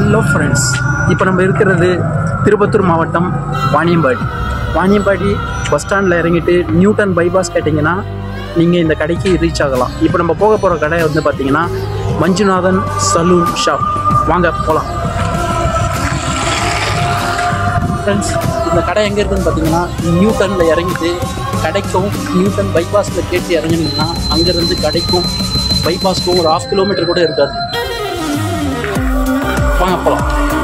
Hello friends இப்போ நம்ம இருக்கிறது திருப்பத்தூர் மாவட்டம் வாணியம்பாடி வாணியம்பாடி பஸ் ஸ்டாண்டில் இறங்கிட்டு நியூட்டன் பைபாஸ் கேட்டிங்கன்னா நீங்கள் இந்த கடைக்கு ரீச் ஆகலாம் இப்போ நம்ம போக போகிற கடை வந்து பார்த்தீங்கன்னா மஞ்சுநாதன் சலூன் ஷாப் வாங்க போகலாம் ஃப்ரெண்ட்ஸ் இந்த கடை எங்கே இருக்குதுன்னு பார்த்தீங்கன்னா நியூட்டனில் இறங்கிட்டு கடைக்கும் நியூட்டன் பைபாஸில் கேட்டு இறங்குனீங்கன்னா அங்கேருந்து கடைக்கும் பைபாஸ்க்கும் ஒரு ஹாஃப் கிலோமீட்டர் கூட இருக்காது வாங்க போகலாம்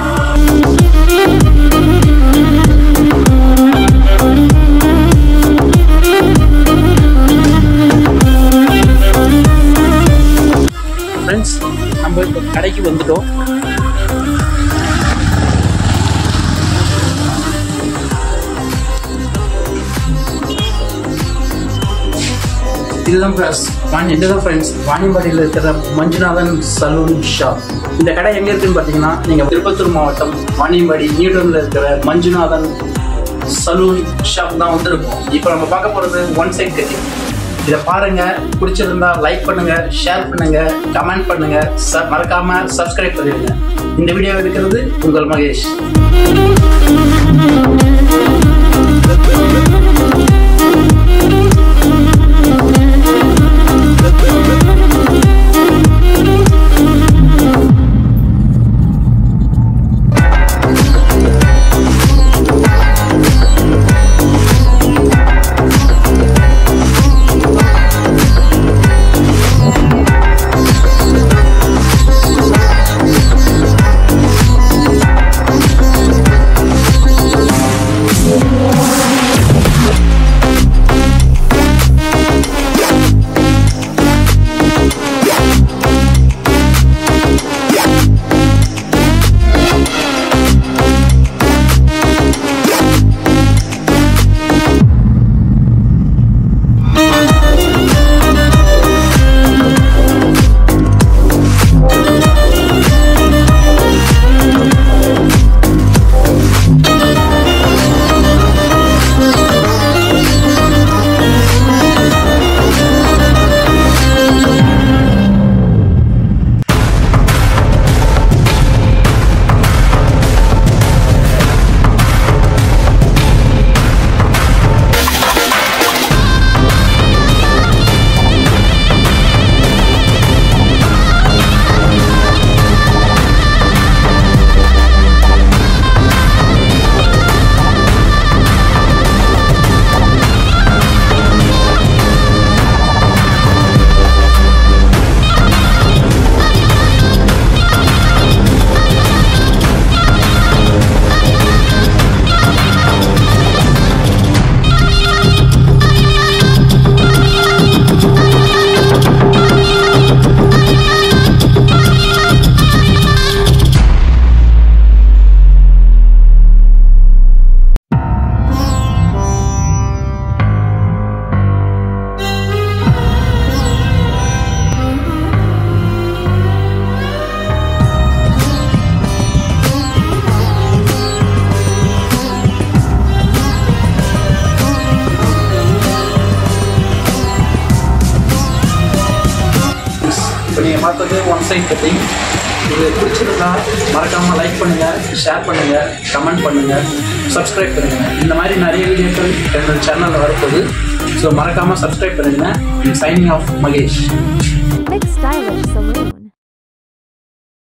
ஃப்ரெண்ட்ஸ் நம்ம இப்போ கடைக்கு வந்துட்டோம் இதுதான் ஃப்ரெண்ட்ஸ் வாணி இதுதான் ஃப்ரெண்ட்ஸ் வாணியம்பாடியில் இருக்கிற மஞ்சுநாதன் சலூன் ஷாப் இந்த கடை எங்கே இருக்குன்னு பார்த்தீங்கன்னா நீங்கள் திருப்பத்தூர் மாவட்டம் வாணியம்பாடி நியூட்டனில் இருக்கிற மஞ்சுநாதன் சலூன் ஷாப் தான் வந்திருக்கோம் இப்போ நம்ம பார்க்க போகிறது ஒன் சைட் கட்டிங் இதை பாருங்க பிடிச்சிருந்தா லைக் பண்ணுங்க ஷேர் பண்ணுங்க கமெண்ட் பண்ணுங்க ச- மறக்காம சப்ஸ்கிரைப் பண்ணிடுங்க இந்த வீடியோ எடுக்கிறது உங்கள் மகேஷ் இப்போ நீங்கள் பார்த்தது ஒன் சைட் கட்டிங் இது பிடிச்சிருந்தா மறக்காமல் லைக் பண்ணுங்கள் ஷேர் பண்ணுங்கள் கமெண்ட் பண்ணுங்கள் சப்ஸ்கிரைப் பண்ணுங்கள் இந்த மாதிரி நிறைய வீடியோக்கள் என்னோட சேனலில் வரப்போகுது ஸோ மறக்காமல் சப்ஸ்கிரைப் பண்ணுங்கள் signing off Mahesh Mixed Stylish Saloon.